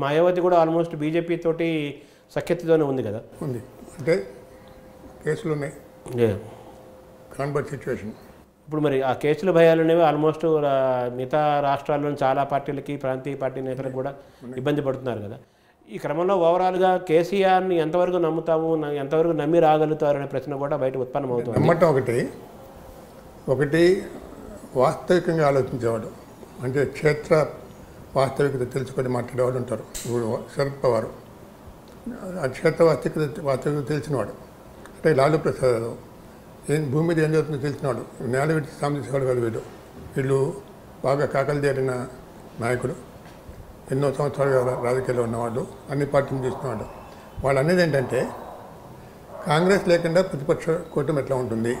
మాయావతి కూడా almost BJP తోటి సఖ్యతతోనే ఉంది కదా ఉంది అంటే కేసులు ఉన్నాయి ఏ. కాన్బర్ట్ సిచ్యువేషన్ ఇప్పుడు మరి ఆ కేసుల భయాలు అనేవి ఆల్మోస్ట్ రా- మిగతా రాష్ట్రాల్లోని చాలా పార్టీలకి ప్రాంతీయ పార్టీ నేతలకు కూడా ఇబ్బంది పడుతున్నారు కదా ఈ క్రమంలో ఓవరాల్గా కేసీఆర్ని ఎంతవరకు నమ్ముతాము న- ఎంతవరకు నమ్మి రాగలుగుతారు అనే ప్రశ్న కూడా బయట ఉత్పన్నమవుతుంది నమ్మటం ఒకటి ఒకటి వాస్తవికంగా ఆలోచించేవాడు అంటే క్షేత్ర వాస్తవికత తెలుసుకొని మాట్లాడేవాడు ఉంటారు ఇప్పుడు శరద్ పవార్ ఆ క్షేత్ర వాస్తవికత వాస్తవికత తెలిసినవాడు అంటే లాలు ప్రసాద్ యాదవ్ ఏం భూమి మీద ఏం జరుగుతుందో తెలిసినవాడు నేల విడిచి సాంబశివాడు కాదు వీళ్ళు వీళ్ళు బాగా కాకలు చేరిన నాయకుడు ఎన్నో సంవత్సరాలుగా రా- రాజకీయాల్లో ఉన్నవాళ్ళు అన్ని పార్టీలు చూసినవాడు వాళ్ళు అనేది ఏంటంటే కాంగ్రెస్ లేకుండా ప్రతిపక్ష కూటమి ఎట్లా ఉంటుంది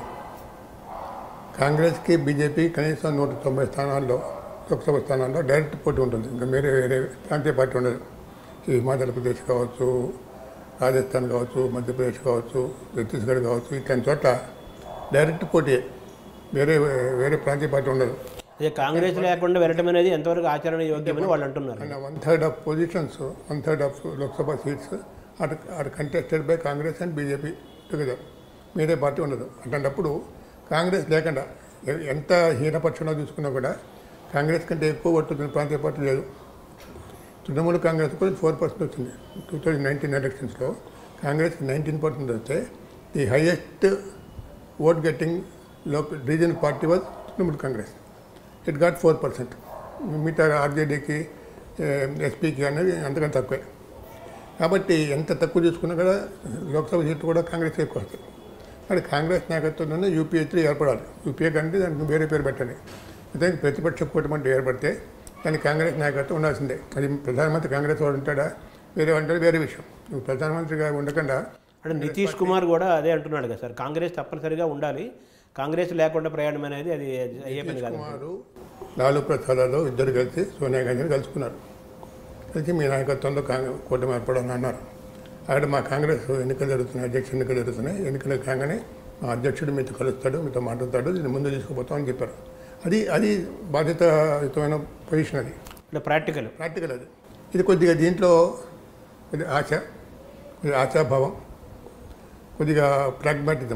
కాంగ్రెస్కి బీజేపీ కనీసం నూట తొంభై స్థానాల్లో లోక్సభ స్థానాల్లో డైరెక్ట్ పోటీ ఉంటుంది ఇంకా వేరే వేరే ప్రాంతీయ పార్టీ ఉండదు ఈ హిమాచల్ ప్రదేశ్ కావచ్చు రాజస్థాన్ కావచ్చు మధ్యప్రదేశ్ కావచ్చు ఛత్తీస్గఢ్ కావచ్చు ఇట్లాంటి చోట్ల డైరెక్ట్ పోటీ వేరే వేరే ప్రాంతీయ పార్టీ ఉండదు అదే కాంగ్రెస్ లేకుండా వెళ్ళటం అనేది ఎంతవరకు ఆచరణ యోగ్యమని వాళ్ళు అంటున్నారు and one third of positions one third of Lok Sabha seats are are contested by Congress and BJP together మీరే పార్టీ ఉండదు అట్లాంటప్పుడు కాంగ్రెస్ లేకుండా ఎ- ఎంత హీనపక్షంలో చూసుకున్నా కూడా కాంగ్రెస్ కంటే ఎక్కువ ఓట్లు ప్రాంతీయ పార్టీ లేదు తృణమూల్ కాంగ్రెస్ కూడా ఫోర్ పర్సెంట్ వచ్చింది టూ థౌజండ్ నైన్టీన్ ఎలక్షన్స్లో కాంగ్రెస్కి నైన్టీన్ పర్సెంట్ వస్తే the highest vote getting local regional party was Trinamool Congress it got four percent మిగతా ఆర్జేడీకి ఎస్పీకి అనేది అంతకంత తక్కువే కాబట్టి ఎంత తక్కువ చూసుకున్నా కూడా లోక్సభ సీట్లు కూడా కాంగ్రెస్ ఎక్కువ వస్తాయి మరి కాంగ్రెస్ నాయకత్వంలోనే యూపీఏ త్రీ ఏర్పడాలి యూపీఏ కంటే దానికి వేరే పేరు పెట్టండి అయితే ప్రతిపక్ష కూటమి ఏర్పడితే దానికి కాంగ్రెస్ నాయకత్వం ఉండాల్సిందే అది ప్రధానమంత్రి కాంగ్రెస్ వాడు ఉంటాడా వేరే ఉంటాడు వేరే విషయం నువ్వు ప్రధానమంత్రిగా ఉండకుండా అంటే నితీష్ కుమార్ కూడా అదే అంటున్నాడు కదా సార్ కాంగ్రెస్ తప్పనిసరిగా ఉండాలి కాంగ్రెస్ లేకుండా ప్రయాణం అనేది అది అయ్యే పని కాదు కుమారు లాలూ ప్రసాదాలు ఇద్దరు కలిసి సోనియా గాంధీని కలుసుకున్నారు కలిసి మీ నాయకత్వంలో కాంగ్రెస్ కూటమి ఏర్పడాలని అన్నారు అక్కడ మా కాంగ్రెస్ ఎన్నికలు జరుగుతున్నాయి అధ్యక్ష ఎన్నికలు జరుగుతున్నాయి ఎన్నికలు కాగానే మా అధ్యక్షుడు మీతో కలుస్తాడు మీతో మాట్లాడతాడు దీన్ని ముందు తీసుకుపోతామని చెప్పారు అది అది బాధ్యతాయుతమైన పొజిషన్ అది అంటే ప్రాక్టికల్ ప్రాక్టికల్ అది ఇది కొద్దిగా దీంట్లో ఇది ఆశ ఇది ఆశాభావం కొద్దిగా ప్రాగ్మాటిజం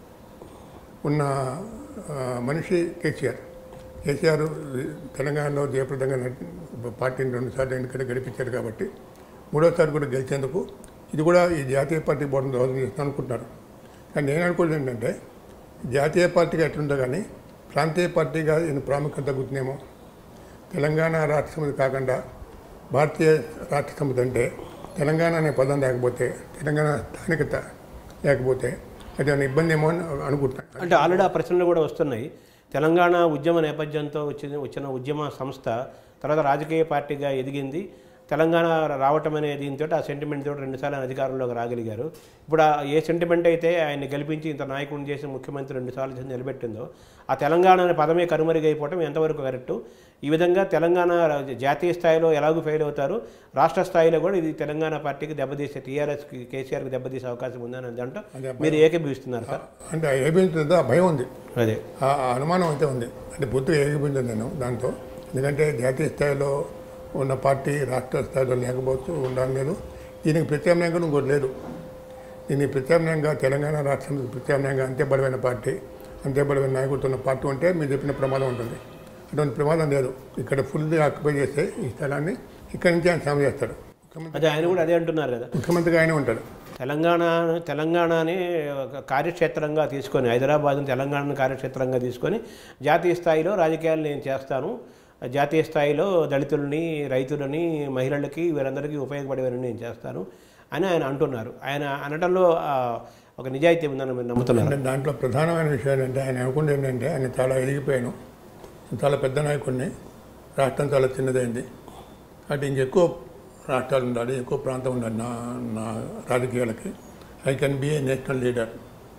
ఉన్న ఆ, మనిషి కేసీఆర్ కేసీఆర్ తెలంగాణలో జయప్రదంగా నడి- పార్టీని రెండుసార్లు ఎన్నికలు గెలిపించారు కాబట్టి మూడోసారి కూడా గెలిచేందుకు ఇది కూడా ఈ జాతీయ పార్టీ బోర్డు దోహదం చేస్తాను అనుకుంటున్నారు కానీ నేను అనుకోలేదు ఏంటంటే జాతీయ పార్టీగా ఎట్లుందో కానీ ప్రాంతీయ పార్టీగా ఈయన ప్రాముఖ్యత తగ్గుతుందేమో తెలంగాణ రాష్ట్ర సమితి కాకుండా భారతీయ రాష్ట్ర సమితి అంటే తెలంగాణ అనే పదం లేకపోతే తెలంగాణ స్థానికత లేకపోతే అది ఏమైనా ఇబ్బంది ఏమో అని అనుకుంటున్నాను అంటే ఆల్రెడీ ఆ ప్రశ్నలు కూడా వస్తున్నాయి తెలంగాణ ఉద్యమ నేపథ్యంతో వచ్చిన వచ్చిన ఉద్యమ సంస్థ తర్వాత రాజకీయ పార్టీగా ఎదిగింది తెలంగాణ రావటం అనే దీంతో ఆ సెంటిమెంట్ తోటి రెండుసార్లు ఆయన అధికారంలోకి రాగలిగారు ఇప్పుడు ఆ ఏ సెంటిమెంట్ అయితే ఆయన్ని గెలిపించి ఇంత నాయకుడిని చేసి ముఖ్యమంత్రి రెండుసార్లు చేసి నిలబెట్టిందో ఆ తెలంగాణ అనే పదమే కనుమరుగైపోవటం ఎంతవరకు కరెక్టు ఈ విధంగా తెలంగాణ జాతీయ స్థాయిలో ఎలాగూ ఫెయిల్ అవుతారు రాష్ట్ర స్థాయిలో కూడా ఇది తెలంగాణ పార్టీకి దెబ్బతీసే టీఆర్ఎస్కి కేసీఆర్కి దెబ్బతీసే అవకాశం ఉందని అంటూ మీరు ఏకీభవిస్తున్నారు సార్ అంటే ఏబించదో ఆ భయం ఉంది అదే ఆ ఆ అనుమానం అయితే ఉంది అంటే పూర్తిగా ఏగిపోయింది నేను దాంతో ఎందుకంటే జాతీయ స్థాయిలో ఉన్న పార్టీ రాష్ట్ర స్థాయిలో లేకపోవచ్చు ఉండాలి లేదు దీనికి ప్రత్యామ్నాయంగా ఇంకోటి లేదు దీనికి ప్రత్యామ్నాయంగా తెలంగాణ రాష్ట్రం ప్రత్యామ్నాయంగా అంతే బలమైన పార్టీ అంతే బలమైన నాయకుడితో ఉన్న పార్టీ ఉంటే మీరు చెప్పిన ప్రమాదం ఉంటుంది అటువంటి ప్రమాదం లేదు ఇక్కడ ఫుల్ ఆక్యుపై చేస్తే ఈ స్థలాన్ని ఇక్కడి నుంచి ఆయన సాగు చేస్తాడు ముఖ్యమంత్రి అదే ఆయన కూడా అదే అంటున్నారు కదా ముఖ్యమంత్రిగా ఆయన ఉంటాడు తెలంగాణ తెలంగాణని ఒక కార్యక్షేత్రంగా తీసుకొని హైదరాబాద్ని తెలంగాణను కార్యక్షేత్రంగా తీసుకొని జాతీయ స్థాయిలో రాజకీయాలు నేను చేస్తాను జాతీయ స్థాయిలో దళితులని రైతులని మహిళలకి వీరందరికీ ఉపయోగపడేవని నేను చేస్తాను అని ఆయన అంటున్నారు ఆయన అనడంలో ఆ, ఒక నిజాయితీ ఉందని మీరు నమ్ముతున్నారు అంటే దాంట్లో ప్రధానమైన విషయం ఏంటంటే ఆయన అనుకుంటే ఏంటంటే ఆయన చాలా ఎదిగిపోయాను చాలా పెద్ద నాయకుడిని రాష్ట్రం చాలా చిన్నదైంది కాబట్టి ఇంకెక్కువ రాష్ట్రాలు ఉండాలి ఎక్కువ ప్రాంతం ఉండాలి నా నా రాజకీయాలకి I can be a national leader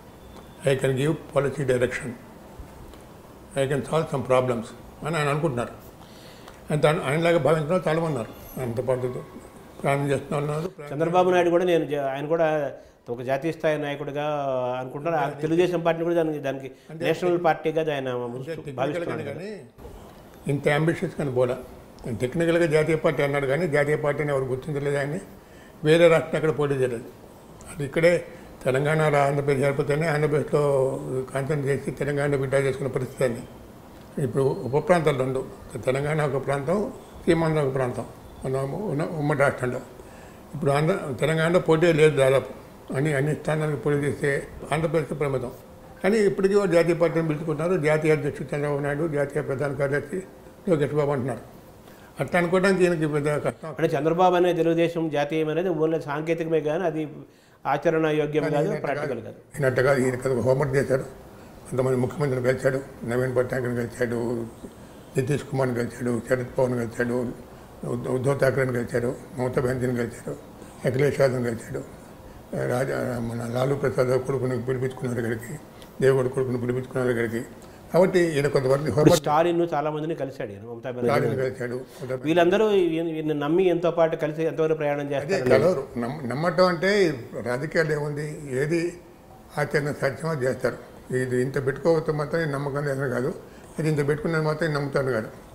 I can give policy direction I can solve some problems అని ఆయన అనుకుంటున్నారు ఆయన తాను ఆయనలాగా భావించిన వాళ్ళు చాలామంది ఉన్నారు ఆయనతో పాటు ప్రాణం చేస్తున్న వాళ్ళు ఉన్నారు చంద్రబాబు నాయుడు కూడా నేను జా- ఆయన కూడా ఒక జాతీయ స్థాయి నాయకుడిగా అనుకుంటున్నారు ఆ తెలుగుదేశం పార్టీని కూడా దానికి దానికి నేషనల్ పార్టీగా ఆయన అంటే భావిస్తున్నాడు టెక్నికల్గానే కానీ ఇంత అంబిషియస్ కానీ పోలా టెక్నికల్గా జాతీయ పార్టీ అన్నాడు కానీ జాతీయ పార్టీని ఎవరు గుర్తించలేదు ఆయన వేరే రాష్ట్రం అక్కడ పోటీ చేయలేదు అది ఇక్కడే తెలంగాణ రా- ఆంధ్రప్రదేశ్ ఏర్పడితేనే ఆంధ్రప్రదేశ్లో కాన్సెంట్ చేసి తెలంగాణ బిడ్డ చేసుకున్న పరిస్థితి అని ఇప్పుడు ఉప ప్రాంతాలు రెండు తెలంగాణ ఒక ప్రాంతం సీమాంధ్ర ఒక ప్రాంతం మన ఉన్న ఉమ్మడి రాష్ట్రంలో ఇప్పుడు ఆంధ్ర తెలంగాణలో పోటీ లేదు దాదాపు అని అన్ని స్థానాలకు పోటీ చేస్తే ఆంధ్రప్రదేశ్కి ప్రమాదం కానీ ఇప్పటికీ వాళ్ళు జాతీయ పార్టీని పిలుచుకుంటున్నారు జాతీయ అధ్యక్షుడు చంద్రబాబు నాయుడు జాతీయ ప్రధాన కార్యదర్శి లోకేష్ బాబు అంటున్నారు అట్లా అనుకోవడానికి ఈయనకి పెద్ద కష్టం అంటే చంద్రబాబు అనే తెలుగుదేశం జాతీయం అనేది ఓన్లీ సాంకేతికమే కానీ అది ఆచరణ యోగ్యం కాదు ప్రాక్టికల్ కాదు అయినట్టుగా ఈయన కదా హోంవర్క్ చేశాడు కొంతమంది ముఖ్యమంత్రిని కలిశాడు నవీన్ పట్నాయక్ని కలిశాడు నితీష్ కుమార్ని కలిశాడు శరద్ పవార్ని కలిశాడు ఉద్ధవ్ ఉద్ధవ్ ఠాక్రేని కలిశాడు మమతా బెనర్జీని కలిశాడు అఖిలేష్ యాదవ్ని కలిశాడు రాజా మన లాలూ ప్రసాద్ కొడుకుని పిలిపించుకున్నారు ఇక్కడికి దేవుడు కొడుకుని పిలిపించుకున్నారు ఇక్కడికి కాబట్టి ఈయన కొంతవరకు ఇప్పుడు హోంవర్క్ స్టాలిన్ చాలా మందిని కలిశాడు ఈయన మమతా బెనర్జీ రాజుని కలిశాడు కొంత- వీళ్ళందరూ ఈయన- ఈయన నమ్మి ఎంతో పాటు కలిసి ఎంతవరకు ప్రయాణం అదే చేస్తారు కలవరు నమ్మ నమ్మటం అంటే రాజకీయాలు ఏముంది ఏది ఆచరణ సాధ్యమో చేస్తారు ఇది ఇంత పెట్టుకోవద్దు మాత్రం నేను నమ్మకం లేదు కాదు అది ఇంత పెట్టుకున్నది మాత్రం నేను నమ్ముతాను కాదు